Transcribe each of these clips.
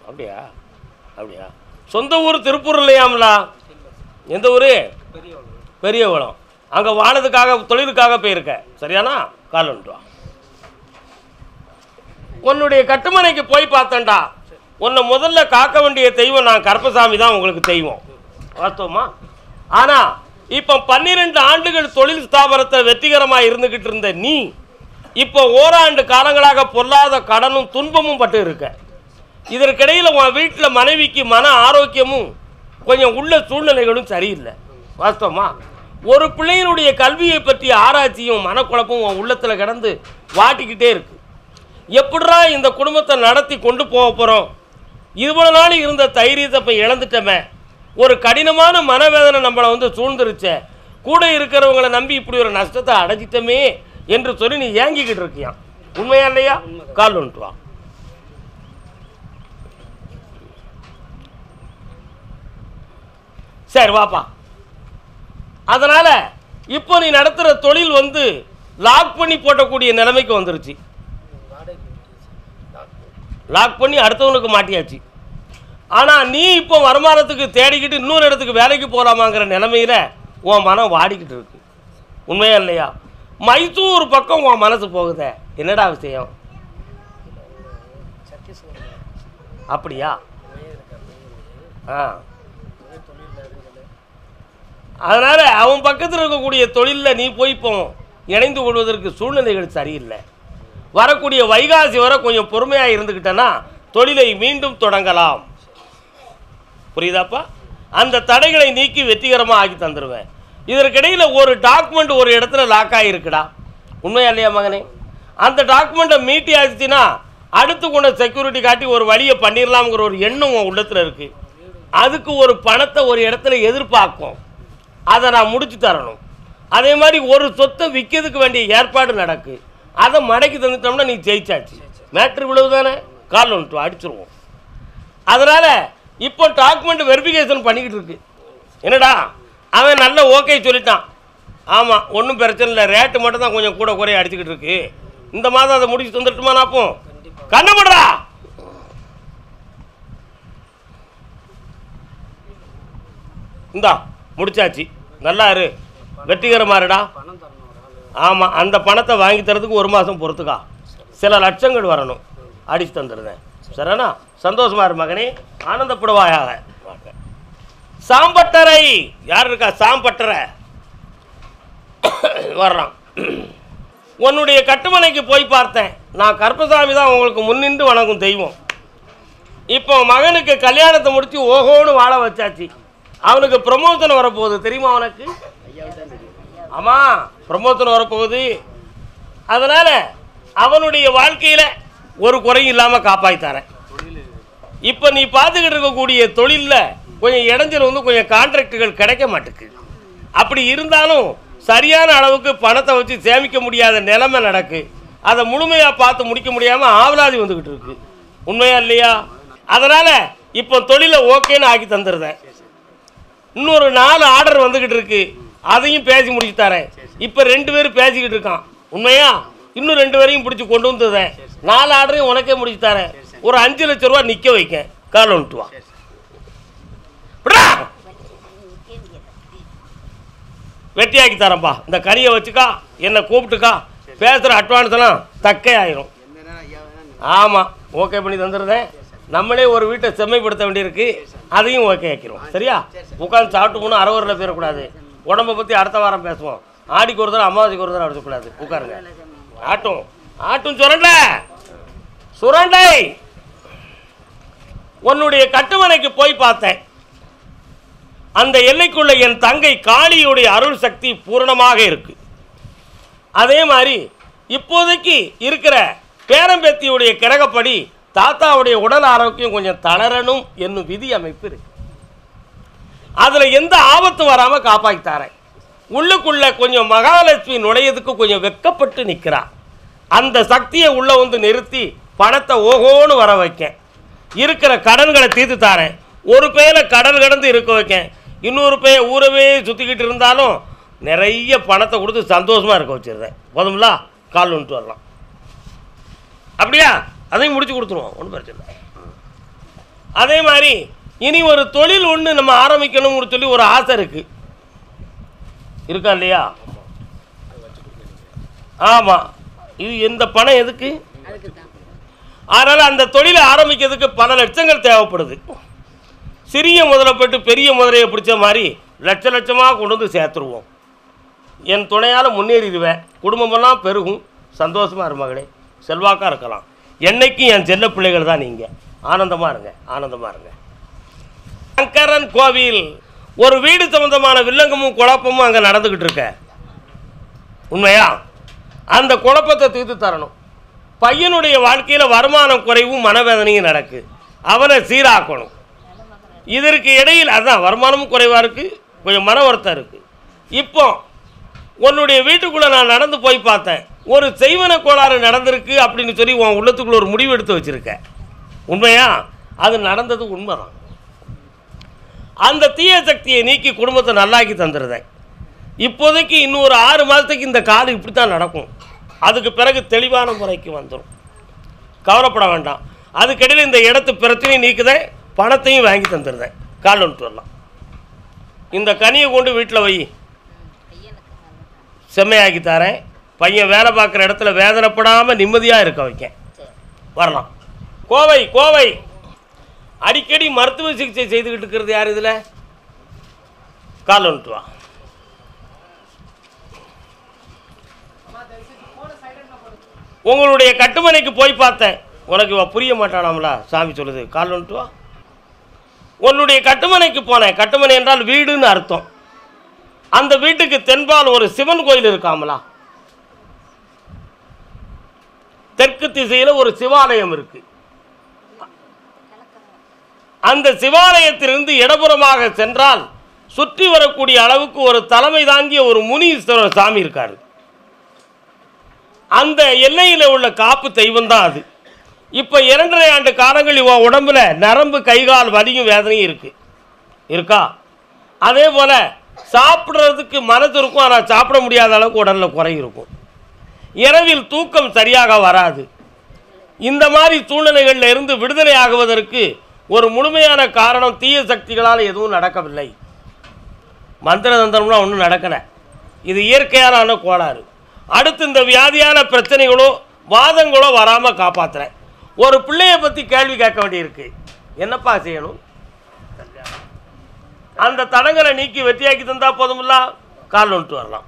அப்படியா அப்படியா சொந்த ஊர் திருப்பூர் இல்லையாம்லா எந்த ஊர் பெரியகுளம் அங்கே வாழதுக்காக தொழிலுக்காக போயிருக்க சரியானா கால் வந்துட்டு வா உன்னுடைய கட்டுமனைக்கு போய் பார்த்தேன்டா உன்னை முதல்ல காக்க வேண்டிய தெய்வம் நான் கருப்பசாமி தான் உங்களுக்கு தெய்வம் வாஸ்தவமா ஆனால் இப்போ பன்னிரெண்டு ஆண்டுகள் தொழில் ஸ்தாபனத்தை வெற்றிகரமாக இருந்துக்கிட்டு இருந்த நீ இப்போ ஓராண்டு காலங்களாக பொல்லாத கடனும் துன்பமும் பட்டு இருக்க இதற்கிடையில் உன் வீட்டில் மனைவிக்கு மன ஆரோக்கியமும் கொஞ்சம் உள்ள சூழ்நிலைகளும் சரியில்லை வாஸ்தவமா ஒரு பிள்ளையினுடைய கல்வியை பற்றிய ஆராய்ச்சியும் மனக்குழப்பமும் உன் உள்ளத்தில் கிடந்து வாட்டிக்கிட்டே இருக்கு எப்படிடா இந்த குடும்பத்தை நடத்தி கொண்டு போக போகிறோம் இவ்வளோ நாள் இருந்த தைரியத்தை இப்போ இழந்துட்டோமே ஒரு கடினமான மனவேதனை நம்மளை வந்து சூழ்ந்துருச்சே கூட இருக்கிறவங்களை நம்பி இப்படி ஒரு நஷ்டத்தை அடைஞ்சிட்டோமே என்று சொல்லி நீ ஏங்கிக்கிட்டு இருக்கியான் உண்மையா இல்லையா கால் வந்துட்டு வா சரி வாப்பா அதனால் இப்போ நீ நடத்துகிற தொழில் வந்து லாக் பண்ணி போட்டக்கூடிய நிலைமைக்கு வந்துருச்சு லாக் பண்ணி அடுத்தவனுக்கு மாட்டியாச்சு ஆனால் நீ இப்போ வருமானத்துக்கு தேடிக்கிட்டு இன்னொரு இடத்துக்கு வேலைக்கு போகலாமாங்கிற நிலமையில உன் மனம் வாடிக்கிட்டு இருக்கு உண்மையா இல்லையா மைசூர் பக்கம் உன் மனசு போகுதே என்னடா விஷயம் அப்படியா ஆ அதனால் அவன் பக்கத்தில் இருக்கக்கூடிய தொழிலில் நீ போய் இப்போ இணைந்து கொள்வதற்கு சூழ்நிலைகள் சரியில்லை வரக்கூடிய வைகாசி வரை கொஞ்சம் பொறுமையாக இருந்துக்கிட்டேன்னா தொழிலை மீண்டும் தொடங்கலாம் புரியுதாப்பா அந்த தடைகளை நீக்கி வெற்றிகரமாக ஆக்கி தந்துடுவேன் இதற்கிடையில் ஒரு டாக்குமெண்ட் ஒரு இடத்துல லாக் ஆகிருக்குடா உண்மையா இல்லையா மகனே அந்த டாக்குமெண்ட்டை மீட்டி ஆச்சுன்னா அடுத்து கொண்ட செக்யூரிட்டி காட்டி ஒரு வழியை பண்ணிடலாம்ங்கிற ஒரு எண்ணம் உன் உள்ளத்தில் இருக்குது அதுக்கு ஒரு பணத்தை ஒரு இடத்துல எதிர்பார்க்கும் அதை நான் முடிச்சு தரணும் அதே மாதிரி ஒரு சொத்தை விற்கிறதுக்கு வேண்டிய ஏற்பாடு நடக்கு அதை மடக்கி தந்துட்டோம்னா நீ ஜெயிச்சாச்சு மேட்ரு இவ்வளவு தானே கால் வந்துட்டு அடிச்சிருவோம் அதனால் இப்போ டாக்குமெண்ட் வெரிஃபிகேஷன் பண்ணிக்கிட்டு இருக்கு என்னடா அவன் நல்ல ஓகே சொல்லிட்டான் ஆமாம் ஒன்றும் பிரச்சனை இல்லை ரேட்டு மட்டும் தான் கொஞ்சம் கூட குறைய அடிச்சுக்கிட்டு இருக்கு இந்த மாதம் அதை முடிச்சு தந்துட்டுமா நாப்போ கண்ணப்படுறா இந்தா முடிச்சாச்சு நல்லா இரு வெற்றிகரமா இருடா ஆமாம் அந்த பணத்தை வாங்கி தரதுக்கு ஒரு மாதம் பொறுத்துக்கா சில லட்சங்கள் வரணும் அடிச்சு தந்துடுறேன் சரிண்ணா சந்தோஷமா இரு மகனே ஆனந்தப்படுவாயாக சாம்பட்டரை யார் இருக்கா சாம்பட்டரை வர்றான் உன்னுடைய கட்டுமனைக்கு போய் பார்த்தேன் நான் கருப்பசாமி தான் உங்களுக்கு முன்னின்று வணங்கும் தெய்வம் இப்போ மகனுக்கு கல்யாணத்தை முடிச்சு ஓஹோன்னு வாழ வச்சாச்சு அவனுக்கு ப்ரமோஷன் வரப்போகுது தெரியுமா அவனுக்கு ஆமாம் ப்ரமோஷன் வரப்போகுது அதனால் அவனுடைய வாழ்க்கையில் ஒரு குறையும் இல்லாமல் காப்பாற்றித்தரேன் இப்போ நீ பார்த்துக்கிட்டு இருக்கக்கூடிய தொழிலில் கொஞ்சம் இடைஞ்சல் வந்து கொஞ்சம் கான்ட்ராக்டுகள் கிடைக்க மாட்டுக்கு அப்படி இருந்தாலும் சரியான அளவுக்கு பணத்தை வச்சு சேமிக்க முடியாத நிலைமை நடக்கு அதை முழுமையாக பார்த்து முடிக்க முடியாமல் ஆவலாதி வந்துக்கிட்டு இருக்கு உண்மையா இல்லையா அதனால் இப்போ தொழிலை ஓகேன்னு ஆக்கி தந்துடுறேன் இன்னொரு நாலு ஆர்டர் வந்துக்கிட்டு இருக்கு அதையும் பேசி முடிச்சு தரேன் இப்போ ரெண்டு பேரும் பேசிக்கிட்டு இருக்கான் உண்மையா இன்னும் ரெண்டு பேரையும் பிடிச்சி கொண்டு வந்துடுறேன் நாலு ஆர்டரையும் உனக்கே முடிச்சு தரேன் ஒரு அஞ்சு லட்ச ரூபா நிற்க வைக்க கால் வந்துட்டு வா விட்றா. வெட்டியாக்கி தரேன்ப்பா இந்த கறியை வச்சுக்கா என்னை கூப்பிட்டுக்கா பேசுகிற அட்வான்ஸ் எல்லாம் தக்கே ஆயிரும் ஆமாம் ஓகே பண்ணி தந்துடுறேன் நம்மளே ஒரு வீட்டை செம்மைப்படுத்த வேண்டியிருக்கு அதையும் ஓகே ஆக்கிடுவோம் சரியா உட்காந்து சாப்பிட்டு போகணும் அறவரில் போயிடக்கூடாது உடம்பை பற்றி அடுத்த வாரம் பேசுவோம் ஆடிக்கு ஒரு தடவை அமாவாசைக்கு ஒரு தடவை அடிச்சக்கூடாது உட்காருங்க ஆட்டும் ஆட்டும் சுரண்டை சுரண்டை உன்னுடைய கட்டுமனைக்கு போய் பார்த்தேன் அந்த எல்லைக்குள்ள என் தங்கை காளியுடைய அருள் சக்தி பூரணமாக இருக்கு அதே மாதிரி இப்போதைக்கு இருக்கிற பேரம்பேத்தியுடைய கிரகப்படி தாத்தாவுடைய உடல் ஆரோக்கியம் கொஞ்சம் தளரணும் என்னும் விதி அமைப்பு இருக்கு அதில் எந்த ஆபத்தும் வராமல் காப்பாற்றி தரேன் உள்ளுக்குள்ள கொஞ்சம் மகாலட்சுமி நுழையதுக்கு கொஞ்சம் வெக்கப்பட்டு நிற்கிறா அந்த சக்தியை உள்ள வந்து நிறுத்தி பணத்தை ஓஹோன்னு வர வைக்க இருக்கிற கடன்களை தீர்த்து தாரேன் ஒரு பேரை கடன் கடந்து இருக்க வைக்கேன் இன்னொரு பேர் ஊரவே சுற்றிக்கிட்டு இருந்தாலும் நிறைய பணத்தை கொடுத்து சந்தோஷமாக இருக்க வச்சிடுறேன் போதுங்களா கால் வந்துட்டு வரலாம் அப்படியா அதையும் முடிச்சு கொடுத்துருவோம் ஒன்றும் பிரச்சனை இல்லை அதே மாதிரி இனி ஒரு தொழில் ஒன்று நம்ம ஆரம்பிக்கணும்னு சொல்லி ஒரு ஆசை இருக்குது இருக்கா இல்லையா ஆமாம் இது இந்த பணம் எதுக்கு அதுக்கு தான் அதனால் அந்த தொழிலை ஆரம்பிக்கிறதுக்கு பல லட்சங்கள் தேவைப்படுது சிறிய முதலப்பட்டு பெரிய முதலையை பிடிச்ச மாதிரி லட்ச லட்சமாக கொண்டு வந்து சேர்த்துருவோம் என் துணையால் முன்னேறிடுவேன் குடும்பமெல்லாம் பெருகும் சந்தோஷமாக இரு மகளே செல்வாக்காக இருக்கலாம் என்னைக்கும் என் செல்ல பிள்ளைகள் தான் நீங்கள் ஆனந்தமாக இருங்க ஆனந்தமாக இருங்க சங்கரன் கோவில் ஒரு வீடு சம்பந்தமான வில்லங்கமும் குழப்பமும் அங்கே நடந்துக்கிட்டு இருக்க உண்மையா அந்த குழப்பத்தை தீர்த்து தரணும் பையனுடைய வாழ்க்கையில் வருமானம் குறைவும் மனவேதனையும் நடக்கு அவனை சீராக்கணும் இதற்கு இடையில் அதான் வருமானமும் குறைவாக இருக்குது கொஞ்சம் மன வருத்தம் இருக்குது இப்போ உன்னுடைய வீட்டுக்குள்ளே நான் நடந்து போய் பார்த்தேன் ஒரு செய்வன கோளாறு நடந்திருக்கு அப்படின்னு சொல்லி உன் உள்ளத்துக்குள்ள ஒரு முடிவு எடுத்து வச்சுருக்க உண்மையா அது நடந்தது உண்மைதான் அந்த தீய சக்தியை நீக்கி குடும்பத்தை நல்லாக்கி தந்துடுதேன் இப்போதைக்கு இன்னும் ஒரு ஆறு மாதத்துக்கு இந்த காடு இப்படி தான் நடக்கும் அதுக்கு பிறகு தெளிவான முறைக்கு வந்துடும் கவலைப்பட வேண்டாம் அதுக்கிடையில் இந்த இடத்து பிரச்சனையும் நீக்குதேன் பணத்தையும் வாங்கி தந்துடுதேன் கால் வந்துட்டு வரலாம் இந்த கனியை கொண்டு வீட்டில் வை பையனுக்கு நல்லது. செம்மையாக்கி தரேன் பையன் வேலை பார்க்குற இடத்துல வேதனைப்படாமல் நிம்மதியாக இருக்க வைக்கேன் சரி வரலாம் கோவை கோவை அடிக்கடி மருத்துவ சிகிச்சை செய்துக்கிட்டு இருக்கிறது யார் இதில் கால் வந்துட்டு வா உங்களுடைய கட்டுமனைக்கு போய் பார்த்தேன் உனக்கு இவ புரிய மாட்டானாம்ல சாமி சொல்லுது கால் வந்துட்டு வா உன்னுடைய கட்டுமனைக்கு போனேன் கட்டுமனை என்றால் வீடுன்னு அர்த்தம் அந்த வீட்டுக்கு தென்பால் ஒரு சிவன் கோயில் இருக்காமலா தெற்கு திசையில் ஒரு சிவாலயம் இருக்கு அந்த சிவாலயத்திலிருந்து இடப்புறமாக சென்றால் சுற்றி வரக்கூடிய அளவுக்கு ஒரு தலைமை தாங்கிய ஒரு முனீஸ்வரர் சாமி இருக்காரு அந்த எல்லையில் உள்ள காப்பு தெய்வம் தான் அது இப்போ இரண்டரை ஆண்டு காலங்கள் இவன் உடம்புல நரம்பு கைகால் வலியும் வேதனையும் இருக்கு இருக்கா அதே போல் சாப்பிட்றதுக்கு மனது இருக்கும் ஆனால் சாப்பிட முடியாத அளவுக்கு உடலில் குறை இருக்கும் இரவில் தூக்கம் சரியாக வராது இந்த மாதிரி சூழ்நிலைகளில் இருந்து விடுதலை ஆகுவதற்கு ஒரு முழுமையான காரணம் தீய சக்திகளால் எதுவும் நடக்கவில்லை மந்திர தந்திரம்லாம் ஒன்றும் நடக்கலை இது இயற்கையான கோளாறு அடுத்து இந்த வியாதியான பிரச்சனைகளோ வாதங்களோ வராமல் காப்பாற்றுறேன் ஒரு பிள்ளையை பற்றி கேள்வி கேட்க வேண்டியிருக்கு என்னப்பா செய்யணும் அந்த தடங்களை நீக்கி வெற்றியாக்கி தந்தா போதுமில்ல கால் வந்துட்டு வரலாம்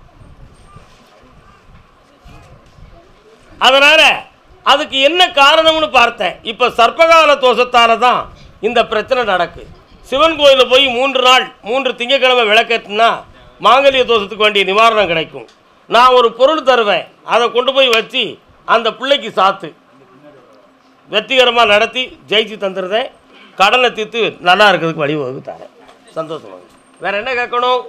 அதனால் அதுக்கு என்ன காரணம்னு பார்த்தேன் இப்போ சர்ப்பகால தோஷத்தால தான் இந்த பிரச்சனை நடக்கு சிவன் கோயிலில் போய் மூன்று நாள் மூன்று திங்கக்கிழமை விளக்கேற்றினா மாங்கல்ய தோஷத்துக்கு வேண்டிய நிவாரணம் கிடைக்கும் நான் ஒரு பொருள் தருவேன் அதை கொண்டு போய் வச்சு அந்த பிள்ளைக்கு சாத்து வெற்றிகரமாக நடத்தி ஜெயிச்சு தந்துடுறேன் கடனை தீர்த்து நல்லா இருக்கிறதுக்கு வழிவகுத்து தரேன் சந்தோஷமாக வேறு என்ன கேட்கணும்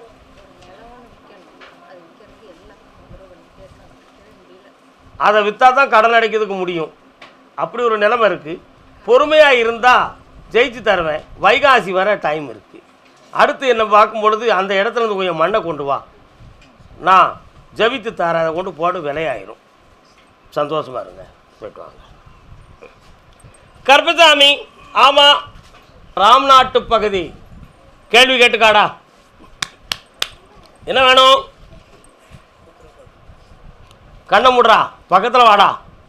அதை விற்றா தான் கடன் அடைக்கிறதுக்கு முடியும் அப்படி ஒரு நிலைமை இருக்குது பொறுமையாக இருந்தால் ஜெயிச்சு தருவேன் வைகாசி வர டைம் இருக்குது அடுத்து என்னை பார்க்கும் பொழுது அந்த இடத்துல இருந்து கொஞ்சம் மண்ணை கொண்டு வா நான் ஜபித்து தரேன் அதை கொண்டு போட்டு விலையாயிரும் சந்தோஷமாக இருங்க போயிட்டு வாங்க கருப்பசாமி ஆமாம் ராம்நாட்டு பகுதி கேள்வி கேட்டுக்காடா என்ன வேணும் கண்ணை மூடுறா பக்கத்தில் வாடா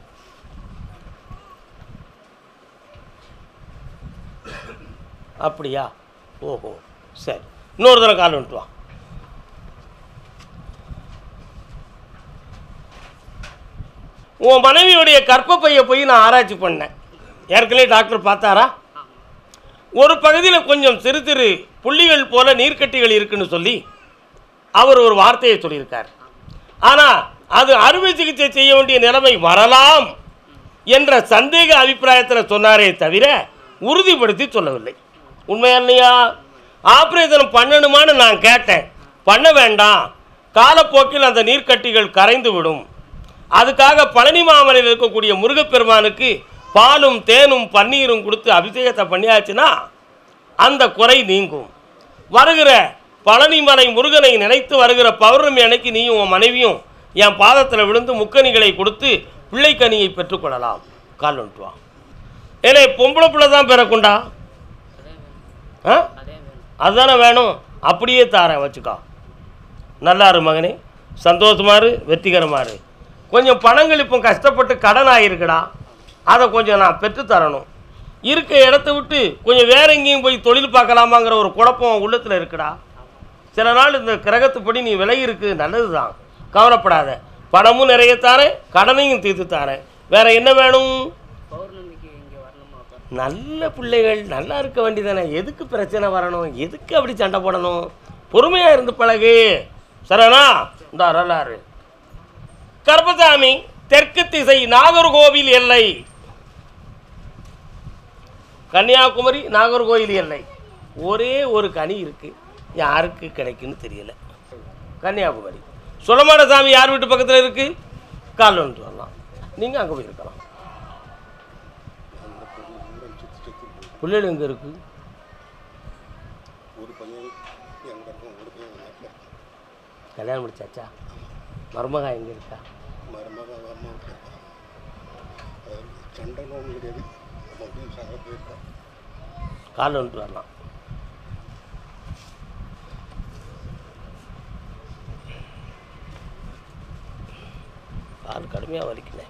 அப்படியா ஓஹோ சரி இன்னொரு தடவை கால் வந்துட்டு வா உன் மனைவியுடைய கற்பப்பையை போய் நான் ஆராய்ச்சி பண்ணேன் ஏற்கனவே டாக்டர் பார்த்தாரா ஒரு பகுதியில் கொஞ்சம் சிறு சிறு புள்ளிகள் போல நீர்க்கட்டிகள் இருக்குன்னு சொல்லி அவர் ஒரு வார்த்தையை சொல்லியிருக்கார் ஆனால் அது அறுவை சிகிச்சை செய்ய வேண்டிய நிலைமை வரலாம் என்ற சந்தேக அபிப்பிராயத்தில் சொன்னாரே தவிர உறுதிப்படுத்தி சொல்லவில்லை உண்மையா இல்லையா ஆப்ரேஷன் பண்ணணுமான்னு நான் கேட்டேன் பண்ண வேண்டாம் காலப்போக்கில் அந்த நீர்க்கட்டிகள் கரைந்து விடும் அதுக்காக பழனி மாமலையில் இருக்கக்கூடிய முருகப்பெருமானுக்கு பாலும் தேனும் பன்னீரும் கொடுத்து அபிஷேகத்தை பண்ணியாச்சுன்னா அந்த குறை நீங்கும் வருகிற பழனிமலை முருகனை நினைத்து வருகிற பௌர்ணமி அன்னைக்கு நீயும் உன் மனைவியும் என் பாதத்தில் விழுந்து முக்கணிகளை கொடுத்து பிள்ளைக்கனியை பெற்றுக்கொள்ளலாம் கால் வந்துட்டு வா ஏலே பொம்பளை பிள்ளை தான் பிறக்குண்டா ஆ அதுதானே வேணும் அப்படியே தாரேன் வச்சுக்கோ நல்லா இரு மகனே சந்தோஷமா இரு வெற்றிகரமா இரு கொஞ்சம் பணங்கள் இப்போ கஷ்டப்பட்டு கடன் ஆகிருக்குடா அதை கொஞ்சம் நான் பெற்று தரணும் இருக்க இடத்த விட்டு கொஞ்சம் வேற எங்கேயும் போய் தொழில் பார்க்கலாமாங்கிற ஒரு குழப்பம் உள்ளத்தில் இருக்குடா சில நாள் இந்த கிரகத்துப்படி நீ விலகி இருக்கு நல்லது தான் கவலைப்படாத பணமும் நிறைய தாரேன் கடனையும் தீர்த்து தாரேன் வேற என்ன வேணும் பௌர்ணமிக்கு இங்கே வரணுமா அப்போ நல்ல பிள்ளைகள் நல்லா இருக்க வேண்டியதானே எதுக்கு பிரச்சனை வரணும் எதுக்கு அப்படி சண்டை போடணும் பொறுமையாக இருந்து பழகு சரணா இந்த வரலாறு கர்பசாமி தெற்கு திசை நாகர்கோவில் எல்லை கன்னியாகுமரி நாகர்கோவில் எல்லை ஒரே ஒரு கனி இருக்கு யாருக்கு கிடைக்குன்னு தெரியல கன்னியாகுமரி சுலமான சாமி யார் வீட்டு பக்கத்தில் இருக்கு கால் வந்துட்டு வரலாம் நீங்கள் அங்கே போய் இருக்கலாம் பிள்ளைகள் எங்கே இருக்கு ஒரு பையன் எங்கே இருக்கும் ஒரு பையன் எங்கே இருக்கும் கல்யாணம் முடிச்சாச்சா மருமகா எங்கே இருக்கா மருமக அம்மா இருக்கான் சண்டைன்னு ஒன்றும் கிடையாது மொபைல் சாக போயிருக்கான் கால் வந்துட்டு வரலாம் கால் கடுமையாக வலிக்கல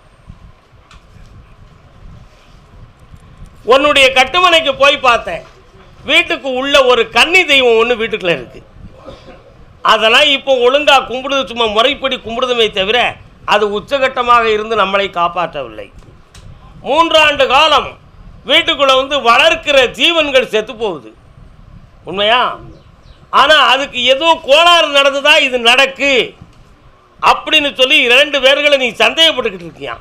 உன்னுடைய கட்டுமனைக்கு போய் பார்த்தேன் வீட்டுக்கு உள்ள ஒரு கன்னி தெய்வம் ஒன்று வீட்டுக்குள்ள இருக்கு அதெல்லாம் இப்போ ஒழுங்கா கும்பிடுது சும்மா முறைப்படி கும்பிடுதுமே தவிர அது உச்சகட்டமாக இருந்து நம்மளை காப்பாற்றவில்லை மூன்றாண்டு காலம் வீட்டுக்குள்ளே வந்து வளர்க்கிற ஜீவன்கள் செத்து போகுது உண்மையா ஆனால் அதுக்கு ஏதோ கோளாறு நடந்ததா இது நடக்கு அப்படின்னு சொல்லி இரண்டு பேர்களை நீ சந்தேகப்பட்டுக்கிட்டு இருக்கியான்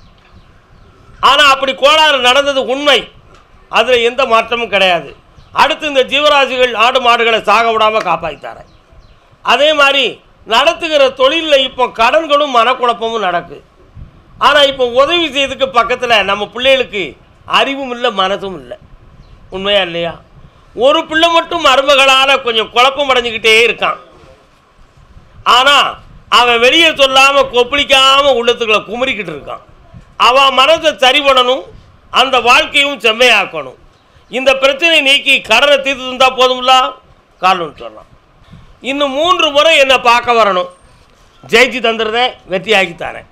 ஆனால் அப்படி கோளாறு நடந்தது உண்மை அதில் எந்த மாற்றமும் கிடையாது அடுத்து இந்த ஜீவராசிகள் ஆடு மாடுகளை சாக விடாமல் காப்பாற்றித்தார அதே மாதிரி நடத்துகிற தொழிலில் இப்போ கடன்களும் மனக்குழப்பமும் நடக்கு ஆனால் இப்போ உதவி செய்யறதுக்கு பக்கத்தில் நம்ம பிள்ளைகளுக்கு அறிவும் இல்லை மனதும் இல்லை உண்மையா இல்லையா ஒரு பிள்ளை மட்டும் மருமகளால் கொஞ்சம் குழப்பம் அடைஞ்சிக்கிட்டே இருக்கான் ஆனால் அவன் வெளியே சொல்லாமல் கொப்பளிக்காமல் உள்ளத்துக்குள்ள குமுறிக்கிட்டு இருக்கான் அவன் மனதை சரி பண்ணணும் அந்த வாழ்க்கையும் செம்மையாக்கணும் இந்த பிரச்சனை நீக்கி கடனை தீர்த்து தந்தால் போதும்ல காரணம்னு சொல்லலாம் இன்னும் மூன்று முறை என்னை பார்க்க வரணும் ஜெயிச்சு தந்துடுறேன் வெற்றியாக்கி தரேன்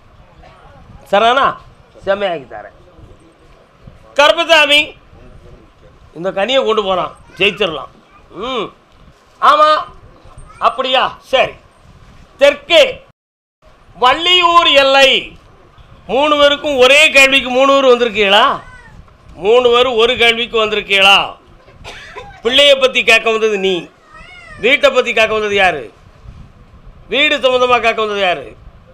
சரிண்ணா செம்மையாக்கி தரேன் கருப்பசாமி இந்த கனியை கொண்டு போகிறான் ஜெயிச்சிடலாம் ம் ஆமாம் அப்படியா சரி தெற்கே வள்ளியூர் எல்லை மூணு பேருக்கும் ஒரே கேள்விக்கு மூணு பேர் வந்திருக்கீங்களா மூணு பேர் ஒரு கேள்விக்கு வந்திருக்கீங்களா பிள்ளையை பற்றி கேட்க வந்தது நீ வீட்டை பற்றி கேட்க வந்தது யார் வீடு சம்மந்தமாக கேட்க வந்தது யார்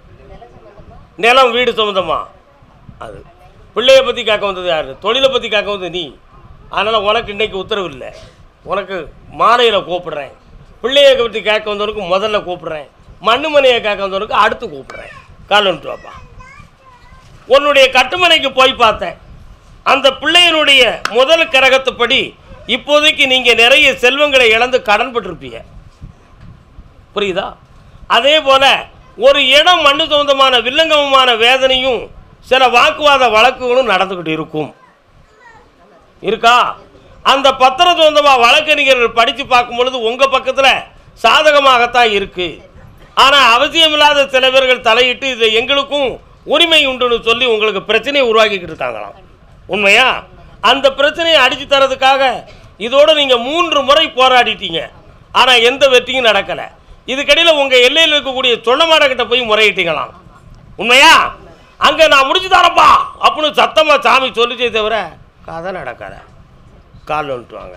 நிலம் வீடு சம்மந்தமா அது பிள்ளையை பற்றி கேட்க வந்தது யார் தொழிலை பற்றி கேட்க வந்தது நீ அதனால் உனக்கு இன்னைக்கு உத்தரவு இல்லை உனக்கு மாலையில் கூப்பிடுறேன் பிள்ளையை பற்றி கேட்க வந்தவனுக்கு முதல்ல கூப்பிடுறேன் மண்ணு மனையை கேட்க வந்தவனுக்கு அடுத்து கூப்பிடுறேன் கால் வந்துட்டு வாப்பா உன்னுடைய கட்டுமனைக்கு போய் பார்த்தேன் அந்த பிள்ளையினுடைய முதல் கரகத்துப்படி இப்போதைக்கு நீங்கள் நிறைய செல்வங்களை இழந்து கடன்பட்டிருப்பீங்க புரியுதா அதே போல் ஒரு இடம் மண்ணு சொந்தமான வில்லங்கமமான வேதனையும் சில வாக்குவாத வழக்குகளும் நடந்துக்கிட்டு இருக்கும் இருக்கா அந்த பத்திரம் சொந்தமாக வழக்கறிஞர்கள் படித்து பார்க்கும் பொழுது உங்கள் பக்கத்தில் சாதகமாகத்தான் இருக்குது ஆனால் அவசியமில்லாத சில பேர்கள் தலையிட்டு இது எங்களுக்கும் உரிமை உண்டுன்னு சொல்லி உங்களுக்கு பிரச்சனையை உருவாக்கிக்கிட்டு இருக்காங்களாம் உண்மையா அந்த பிரச்சனையை அடித்து தரதுக்காக இதோட நீங்கள் மூன்று முறை போராடிட்டீங்க ஆனால் எந்த வெற்றியும் நடக்கலை இதுக்கடியில் உங்கள் எல்லையில் இருக்கக்கூடிய சொன்னமாடக்கிட்ட போய் முறையிட்டீங்களாம் உண்மையா அங்கே நான் முடிச்சு தரப்பா அப்படின்னு சத்தமாக சாமி சொல்லிச்சே தவிர கதை நடக்காத கால் வந்துட்டு வாங்க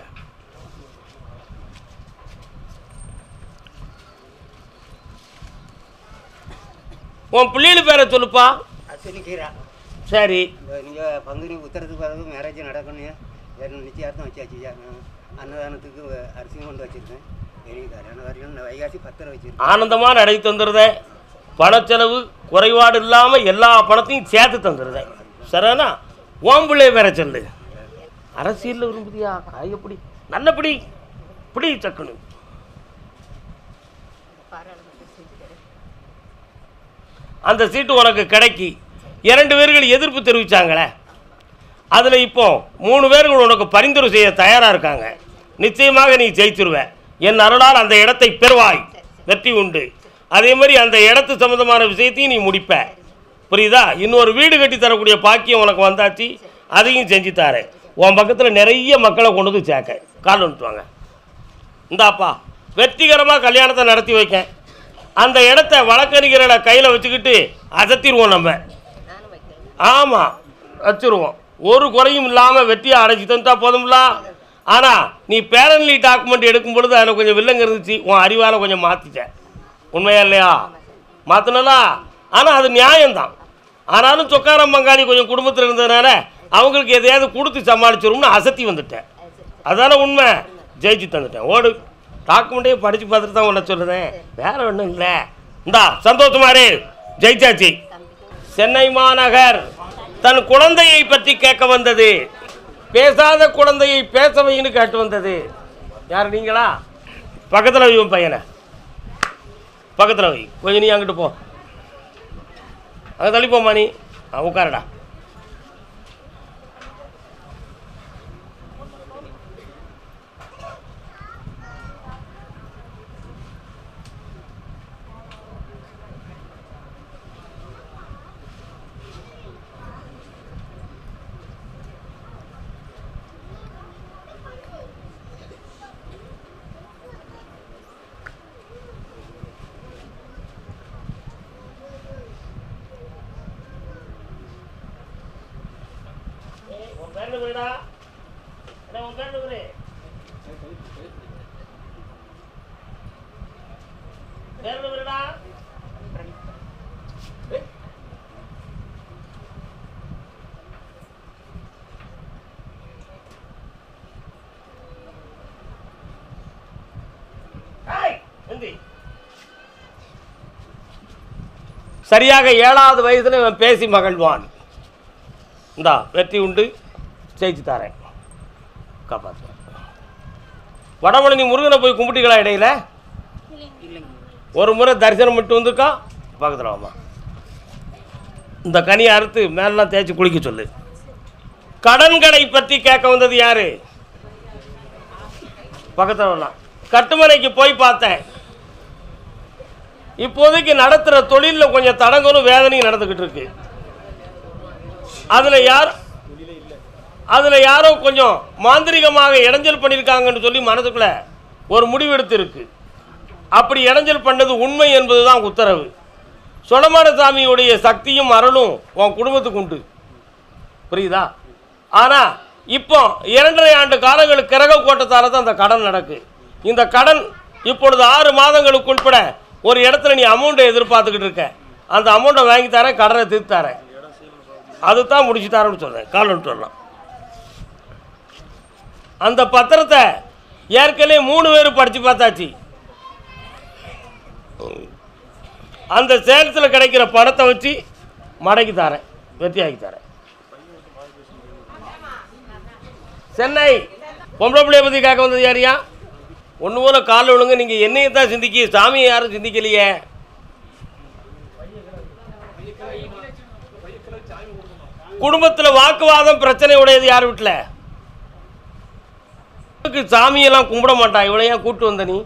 உன் பிள்ளைகள் பேரை சொல்லுப்பா அஸ்வினி கீரா சரி இந்த நீங்கள் பங்குனி உத்தரத்துக்கு பிறகு மேரேஜ் நடக்கணும் வேறு நிச்சயார்த்தம் வச்சாச்சு நான் அன்னதானத்துக்கு அரிசியும் கொண்டு வச்சுருக்கேன் எனக்கு கல்யாணம் வரைக்கும் நான் வைகாசி பத்திரம் வச்சுருக்கேன் ஆனந்தமாக நடை தந்துடுதேன் பணச்செலவு குறைபாடு இல்லாமல் எல்லா பணத்தையும் சேர்த்து தந்துடுதேன் சரிண்ணா ஓம் பிள்ளை வேற சொல்லு அரசியலில் விரும்புதியா காயப்படி நல்லபடி பிடி சக்கணும் பாராளுமன்ற சீட்டு அந்த சீட்டு உனக்கு கிடைக்கி இரண்டு பேர்கள் எதிர்ப்பு தெரிவித்தாங்களே அதில் இப்போ மூணு பேர்கள் உனக்கு பரிந்துரை செய்ய தயாராக இருக்காங்க நிச்சயமாக நீ ஜெயிச்சிருவ என் அருளால் அந்த இடத்தை பெறுவாய் வெற்றி உண்டு அதே மாதிரி அந்த இடத்து சம்மந்தமான விஷயத்தையும் நீ முடிப்ப புரியுதா இன்னொரு வீடு கட்டி தரக்கூடிய பாக்கியம் உனக்கு வந்தாச்சு அதையும் செஞ்சு தாரேன் உன் பக்கத்தில் நிறைய மக்களை கொண்டு வந்து சேர்க்க கால் வந்துட்டுவாங்க இந்தாப்பா வெற்றிகரமாக கல்யாணத்தை நடத்தி வைக்கேன் அந்த இடத்த வழக்கறிஞர்களை கையில் வச்சுக்கிட்டு அசத்திடுவோம் நம்ம நானும் வைக்கிறேன் ஆமாம் வச்சுருவோம் ஒரு குறையும் இல்லாமல் வெற்றியை அடைச்சி தந்தா போதும்ல ஆனால் நீ பேரன்லி டாக்குமெண்ட் எடுக்கும் பொழுது அதில் கொஞ்சம் வில்லங்க இருந்துச்சு உன் அறிவால் கொஞ்சம் மாற்றிட்டேன் உண்மையா இல்லையா மாற்றினலா ஆனால் அது நியாயம்தான் ஆனாலும் சொக்காரம் பங்காளி கொஞ்சம் குடும்பத்தில் இருந்ததுனால அவங்களுக்கு எதையாவது கொடுத்து சமாளிச்சிரும்னு அசத்தி வந்துட்டேன் அதான உண்மை ஜெயிச்சு தந்துட்டேன் ஓடு டாக்குமெண்ட்டே படித்து பார்த்துட்டு தான் உன்னை சொல்லுறேன் வேற ஒன்றும் இல்லை இந்தா சந்தோஷமாரு ஜெயிச்சாச்சு சென்னை மாநகர் தன் குழந்தையை பற்றி கேட்க வந்தது பேசாத குழந்தையை பேச வைன்னு கேட்டு வந்தது யார் நீங்களா பக்கத்தில் வை உன் பையனை பக்கத்தில் வை கொஞ்சம் நீ அங்கிட்டு போ அங்கே தள்ளி போம்மா நீ ஆ உட்காரடா உன் பேர் விடா உன் பேர் விடு பேர் விடுடா ஏய், எந்தி. சரியாக ஏழாவது வயதில் இவன் பேசி மகிழ்வான் இந்தா வெற்றி உண்டு ஜெயிச்சு தரேன் காப்பாற்றுவேன் வடமணி முருகனை போய் கும்பிட்டீங்களா இடையில ஒரு முறை தரிசனம் மட்டும் வந்துருக்கா பக்கத்தில் வாமா இந்த கனியை அறுத்து மேலாம் தேய்ச்சி குளிக்க சொல்லு கடன்களை பற்றி கேட்க வந்தது யாரு பக்கத்தில் வரலாம் கட்டுமனைக்கு போய் பார்த்தேன் இப்போதைக்கு நடத்துகிற தொழிலில் கொஞ்சம் தடங்கலும் வேதனையும் நடந்துக்கிட்டு இருக்கு அதில் யார் அதில் யாரோ கொஞ்சம் மாந்திரிகமாக இடைஞ்சல் பண்ணியிருக்காங்கன்னு சொல்லி மனதுக்குள்ள ஒரு முடிவெடுத்து இருக்கு அப்படி இடைஞ்சல் பண்ணது உண்மை என்பது தான் உத்தரவு சொலமான சாமியுடைய சக்தியும் அருளும் உன் குடும்பத்துக்கு உண்டு புரியுதா ஆனால் இப்போ இரண்டரை ஆண்டு காலங்களுக்கு கிரக கோட்டத்தால் தான் அந்த கடன் நடக்கு இந்த கடன் இப்பொழுது ஆறு மாதங்களுக்கு உட்பட ஒரு இடத்துல நீ அமௌண்ட்டை எதிர்பார்த்துக்கிட்டு இருக்க அந்த அமௌண்ட்டை வாங்கி தரேன் கடனை தீர்த்து தரேன் அதுதான் முடிச்சு தரேன்னு சொல்கிறேன் கால் சொல்லலாம் அந்த பத்திரத்தை ஏற்கனவே மூணு பேர் படித்து பார்த்தாச்சு அந்த சேலத்தில் கிடைக்கிற பணத்தை வச்சு மடக்கி தரேன் வெற்றியாக்கி தரேன் சென்னை பொம்பளை பிள்ளைய பற்றி கேட்க வந்தது யாரையா ஒன்று போல காலில் விழுங்க நீங்கள் என்னையை தான் சிந்திக்க சாமியை யாரும் சிந்திக்கலையே குடும்பத்தில் வாக்குவாதம் பிரச்சனை உடையது யார் வீட்டில் இவளுக்கு சாமியெல்லாம் கும்பிட மாட்டான் இவளை ஏன் கூட்டு வந்த நீ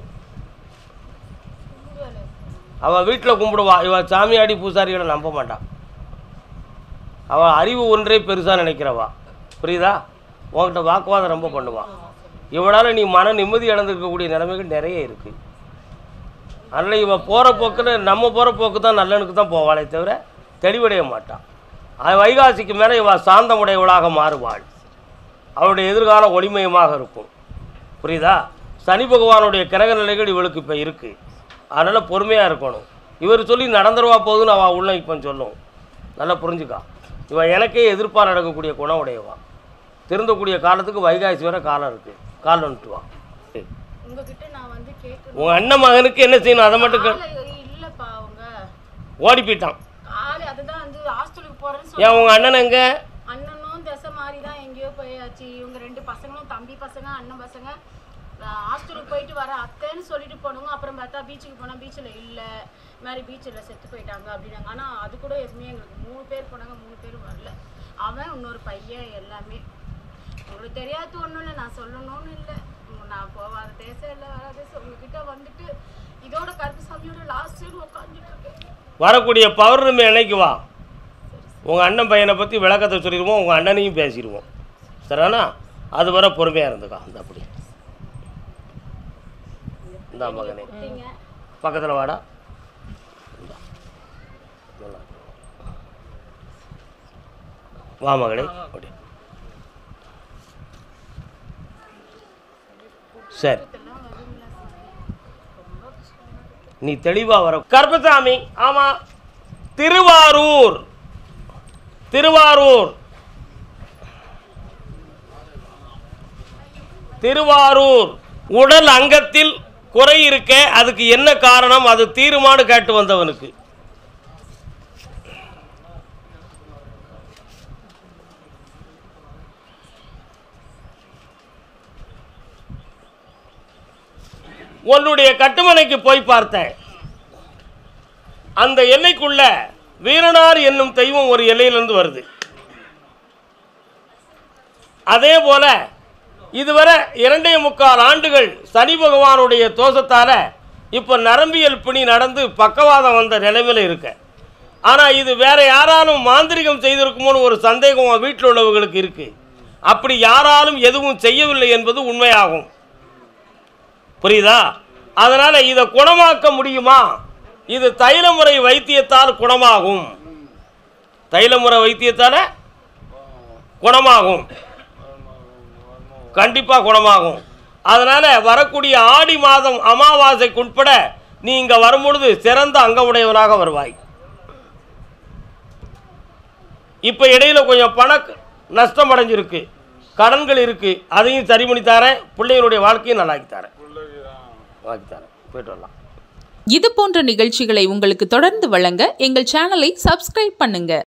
அவள் வீட்டில் கும்பிடுவா இவ சாமியாடி பூசாரிகளை நம்ப மாட்டான் அவள் அறிவு ஒன்றே பெருசாக நினைக்கிறவா புரியுதா உன்கிட்ட வாக்குவாதம் ரொம்ப பண்ணுவான் இவளால் நீ மன நிம்மதி இழந்திருக்கக்கூடிய நிலைமைகள் நிறைய இருக்குது அதனால் இவன் போகிற போக்கில் நம்ம போகிற போக்கு தான் நல்லனுக்கு தான் போவாளே தவிர தெளிவடைய மாட்டான் அவன் வைகாசிக்கு மேலே இவள் சாந்தமுடையவளாக மாறுவாள் அவளுடைய எதிர்காலம் ஒளிமயமாக இருக்கும் புரியுதா சனி பகவானுடைய கிரக நிலைகள் இவளுக்கு இப்போ இருக்குது அதனால் பொறுமையாக இருக்கணும் இவர் சொல்லி நடந்துருவா போகுதுன்னு அவள் உள்ள இப்போ சொல்லும் நல்லா புரிஞ்சுக்கா இவன் எனக்கே எதிர்ப்பாக நடக்கக்கூடிய குணம் உடையவா திருந்தக்கூடிய காலத்துக்கு வைகாசி வரை காலம் இருக்குது கால் வந்துட்டு வா உங்ககிட்ட நான் வந்து கேட்கணும் உங்கள் அண்ணன் மகனுக்கு என்ன செய்யணும் அதை மட்டும் கே- ஆளு இல்லப்பா அவங்க ஓடி போயிட்டான் ஆளு அதுதான் வந்து ஹாஸ்டலுக்கு போறேன்னு ஏன் சொல்லி உங்கள் அண்ணன் எங்கே அண்ணனும் திசை மாதிரி தான் எங்கேயோ போயாச்சு இவங்க ரெண்டு பசங்களும் தம்பி பசங்க அண்ணன் பசங்க ஹாஸ்டலுக்கு போயிட்டு வர அத்தைன்னு சொல்லிட்டு போனவங்க அப்புறம் பார்த்தா பீச்சுக்கு போனால் பீச்சில் இல்லை இது மாதிரி பீச்சில் செத்து போயிட்டாங்க அப்படின்னாங்க ஆனால் அது கூட எதுவுமே எங்களுக்கு மூணு பேர் போனாங்க மூணு பேரும் வரல அவன் இன்னொரு பையன் எல்லாமே உங்களுக்கு தெரியாது ஒன்றும் இல்லை நான் சொல்லணும்னு இல்லை நான் போகாத தேசம் இல்லை வராத தேசம் உங்ககிட்ட வந்துட்டு இதோட கருப்புசாமியோட லாஸ்ட் சைடு உட்காந்துட்டு இருக்கேன் வரக்கூடிய பௌர்ணமி அன்னைக்கு வா உங்கள் அண்ணன் பையனை பற்றி விளக்கத்தை சொல்லிடுவோம் உங்கள் அண்ணனையும் பேசிடுவோம் சரிண்ணா அது வர பொறுமையாக இருந்துக்கா இந்த அப்படி இந்த மகனே கொடுத்தீங்க பக்கத்தில் வாடா இந்தா. நல்லா. வா மகளே அப்படி சரி இதெல்லாம் வருங்களா சாமி ரொம்ப கஷ்டமா இருக்கு. நீ தெளிவாக வர கருப்பசாமி ஆமாம் திருவாரூர் திருவாரூர் திருவாரூர் உடல் அங்கத்தில் குறை இருக்க அதுக்கு என்ன காரணம் அது தீருமானு கேட்டு வந்தவனுக்கு உன்னுடைய கட்டுமனைக்கு போய் பார்த்தேன் அந்த எல்லைக்குள்ள வீரனார் என்னும் தெய்வம் ஒரு எல்லையிலிருந்து வருது அதே போல இதுவரை இரண்டே முக்கால் ஆண்டுகள் சனி பகவானுடைய தோஷத்தால இப்போ நரம்பியல் பிணி நடந்து பக்கவாதம் வந்த நிலைமையில் இருக்க ஆனால் இது வேற யாராலும் மாந்திரிகம் செய்திருக்குமோன்னு ஒரு சந்தேகம் உன் வீட்டில் உள்ளவங்களுக்கு இருக்கு அப்படி யாராலும் எதுவும் செய்யவில்லை என்பது உண்மையாகும் புரியுதா அதனால் இதை குணமாக்க முடியுமா இது தைலமுறை வைத்தியத்தால் குணமாகும் தைலமுறை வைத்தியத்தால் குணமாகும் கண்டிப்பாக குணமாகும் அதனால் வரக்கூடிய ஆடி மாதம் அமாவாசைக்கு உட்பட நீ இங்கே வரும்பொழுது சிறந்த அங்க உடையவனாக வருவாய் இப்போ இடையில கொஞ்சம் பண நஷ்டம் அடைஞ்சிருக்கு கடன்கள் இருக்கு அதையும் சரி பண்ணி தரேன் பிள்ளைகளுடைய வாழ்க்கையும் நல்லாக்கி தரேன் நல்லாக்கி தரேன் போயிட்டு வரலாம் இது போன்ற நிகழ்ச்சிகளை உங்களுக்கு தொடர்ந்து வழங்க எங்கள் சேனலை சப்ஸ்கிரைப் பண்ணுங்க